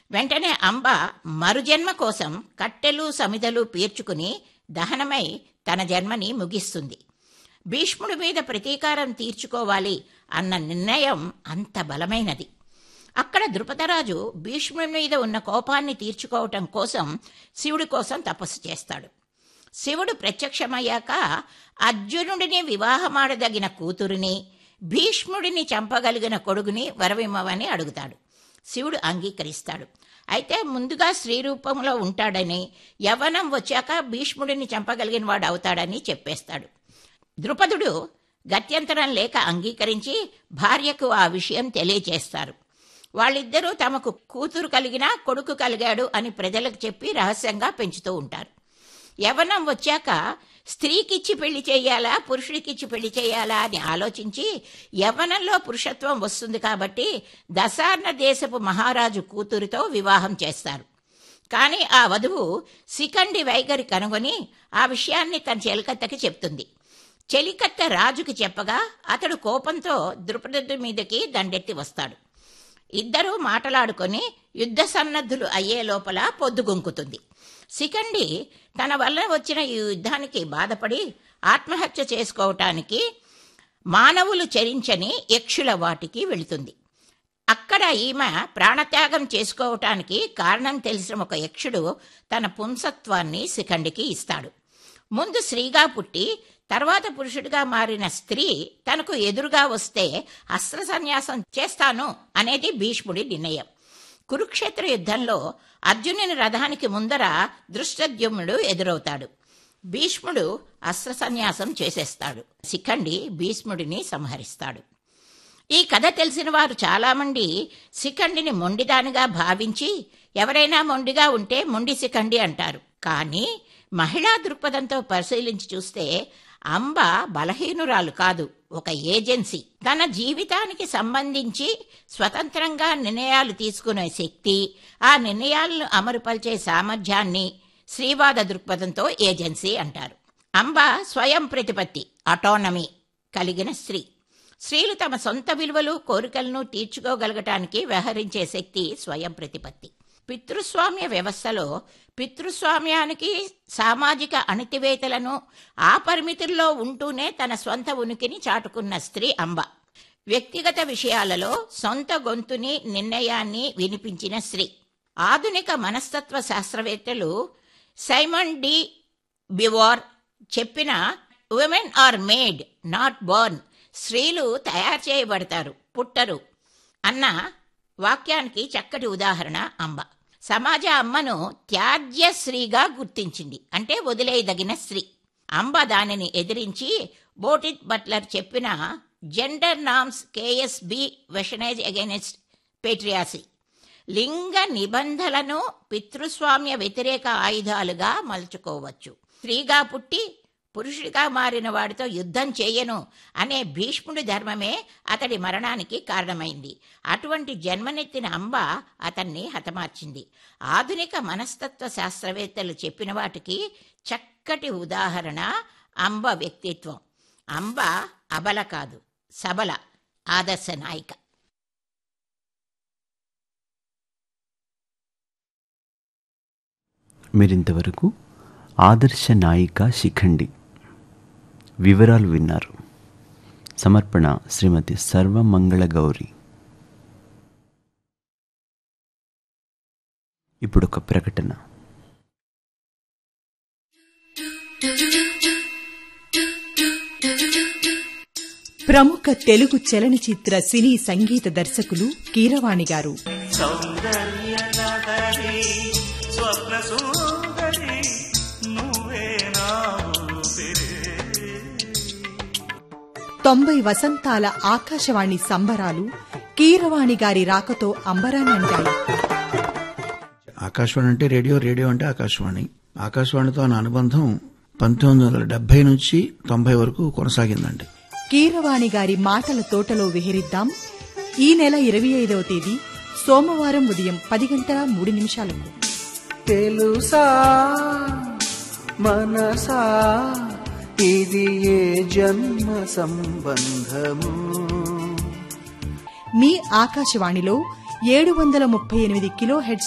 వెంటనే అంబ మరుజన్మ కోసం కట్టెలు సమిదలు పీర్చుకుని దహనమై తన జన్మని ముగిస్తుంది భీష్ముడి మీద ప్రతీకారం తీర్చుకోవాలి అన్న నిర్ణయం అంత బలమైనది అక్కడ ద్రుపదరాజు భీష్ముడి మీద ఉన్న కోపాన్ని తీర్చుకోవటం కోసం శివుడి కోసం తపస్సు చేస్తాడు శివుడు ప్రత్యక్షమయ్యాక అర్జునుడిని వివాహమాడదగిన కూతురిని భీష్ముడిని చంపగలిగిన కొడుకుని వరవిమ్మవని అడుగుతాడు శివుడు అంగీకరిస్తాడు అయితే ముందుగా స్త్రీ రూపంలో ఉంటాడని యవ్వనం వచ్చాక భీష్ముడిని చంపగలిగిన వాడు అవుతాడని చెప్పేస్తాడు ద్రుపదుడు గత్యంతరం లేక అంగీకరించి భార్యకు ఆ విషయం తెలియచేస్తారు వాళ్ళిద్దరూ తమకు కూతురు కలిగినా కొడుకు కలిగాడు అని ప్రజలకు చెప్పి రహస్యంగా పెంచుతూ ఉంటారు యవ్వనం వచ్చాక స్త్రీకిచ్చి పెళ్లి చేయాలా పురుషుడికిచ్చి పెళ్లి చేయాలా అని ఆలోచించి యవ్వనంలో పురుషత్వం వస్తుంది కాబట్టి దశార్ణ దేశపు మహారాజు కూతురితో వివాహం చేస్తారు కానీ ఆ వధువు శిఖండి వైఖరి కనుగొని ఆ విషయాన్ని తన చెలికత్తకి చెప్తుంది చెలికత్త రాజుకి చెప్పగా అతడు కోపంతో ద్రుపదుడి మీదకి దండెత్తి వస్తాడు ఇద్దరూ మాటలాడుకొని యుద్ధ సన్నద్ధులు అయ్యే లోపల పొద్దుగుంకుతుంది శిఖండి తన వల్ల వచ్చిన ఈ యుద్ధానికి బాధపడి ఆత్మహత్య చేసుకోవటానికి మానవులు చరించని యక్షుల వాటికి వెళుతుంది అక్కడ ఈమె ప్రాణత్యాగం చేసుకోవటానికి కారణం తెలిసిన ఒక యక్షుడు తన పుంసత్వాన్ని శిఖండికి ఇస్తాడు ముందు స్త్రీగా పుట్టి తర్వాత పురుషుడిగా మారిన స్త్రీ తనకు ఎదురుగా వస్తే అస్త్ర సన్యాసం చేస్తాను అనేది భీష్ముడి నిర్ణయం కురుక్షేత్ర యుద్ధంలో అర్జునుని రథానికి ముందర దృష్టద్యుమ్నుడు ఎదురవుతాడు భీష్ముడు అస్త్ర సన్యాసం చేసేస్తాడు శిఖండి భీష్ముడిని సంహరిస్తాడు ఈ కథ తెలిసిన వారు చాలామంది శిఖండిని మొండిదానిగా భావించి ఎవరైనా మొండిగా ఉంటే మొండి శిఖండి అంటారు కానీ మహిళా దృక్పథంతో పరిశీలించి చూస్తే అంబ బలహీనురాలు కాదు ఒక ఏజెన్సీ తన జీవితానికి సంబంధించి స్వతంత్రంగా నిర్ణయాలు తీసుకునే శక్తి ఆ నిర్ణయాలను అమలుపరిచే సామర్థ్యాన్ని శ్రీవాద దృక్పథంతో ఏజెన్సీ అంటారు అంబ స్వయం ప్రతిపత్తి అటానమీ కలిగిన స్త్రీ స్త్రీలు తమ సొంత విలువలు కోరికలను తీర్చుకోగలగటానికి వ్యవహరించే శక్తి స్వయం ప్రతిపత్తి పితృస్వామ్య వ్యవస్థలో పితృస్వామ్యానికి సామాజిక అణితివేతలను ఆ పరిమితుల్లో ఉంటూనే తన స్వంత ఉనికిని చాటుకున్న స్త్రీ అంబ వ్యక్తిగత విషయాలలో సొంత గొంతుని నిర్ణయాన్ని వినిపించిన స్త్రీ ఆధునిక మనస్తత్వ శాస్త్రవేత్తలు సైమన్ డి బివార్ చెప్పిన women are made not born స్త్రీలు తయారు చేయబడతారు పుట్టరు అన్న వాక్యానికి చక్కటి ఉదాహరణ అంబ సమాజ అమ్మను త్యాజ్య స్త్రీగా గుర్తించింది అంటే వదిలేయదగిన స్త్రీ అంబ దానిని ఎదిరించి బోటిట్ బట్లర్ చెప్పిన జెండర్ నామ్స్ కేఎస్బి వెషనైజ్ అగైనెస్ట్ పేట్రియాసి లింగ నిబంధనలను పితృస్వామ్య వ్యతిరేక ఆయుధాలుగా మలుచుకోవచ్చు స్త్రీగా పుట్టి పురుషుడిగా మారిన వాడితో యుద్ధం చేయను అనే భీష్ముడి ధర్మమే అతడి మరణానికి కారణమైంది అటువంటి జన్మనెత్తిన అంబ అతన్ని హతమార్చింది ఆధునిక మనస్తత్వ శాస్త్రవేత్తలు చెప్పిన వాటికి చక్కటి ఉదాహరణ అంబ వ్యక్తిత్వం అంబ అబల కాదు సబల ఆదర్శ నాయిక మీరింతవరకు ఆదర్శ నాయిక శిఖండి వివరాలు విన్నారు సమర్పణ శ్రీమతి సర్వమంగళ గౌరి ఇప్పుడు ఒక ప్రకటన ప్రముఖ తెలుగు చలనచిత్ర సినీ సంగీత దర్శకులు కీరవాణి గారు సౌందర్య నగరి స్వప్న సుందరి నువ్వే నా ఊపిరే తొంభై వసంతాల ఆకాశవాణి సంబరాలు కీరవాణి గారి రాకతో అంబరానంటాయి ఆకాశవాణి అంటే రేడియో రేడియో అంటే ఆకాశవాణి ఆకాశవాణితో నా అనుబంధం పంతొమ్మిది వందల డెబ్బై నుంచి తొంభై వరకు కొనసాగిందండి కీరవాణి గారి మాటల తోటలో విహరిద్దాం ఈ నెల ఇరవై ఐదవ తేదీ సోమవారం ఉదయం పది గంటల మూడు నిమిషాలకు తెలుసా మనసా ఇది ఏ జన్మ సంబంధము మీ ఆకాశవాణిలో ఏడు వందల ముప్పై ఎనిమిది కిలో హెడ్స్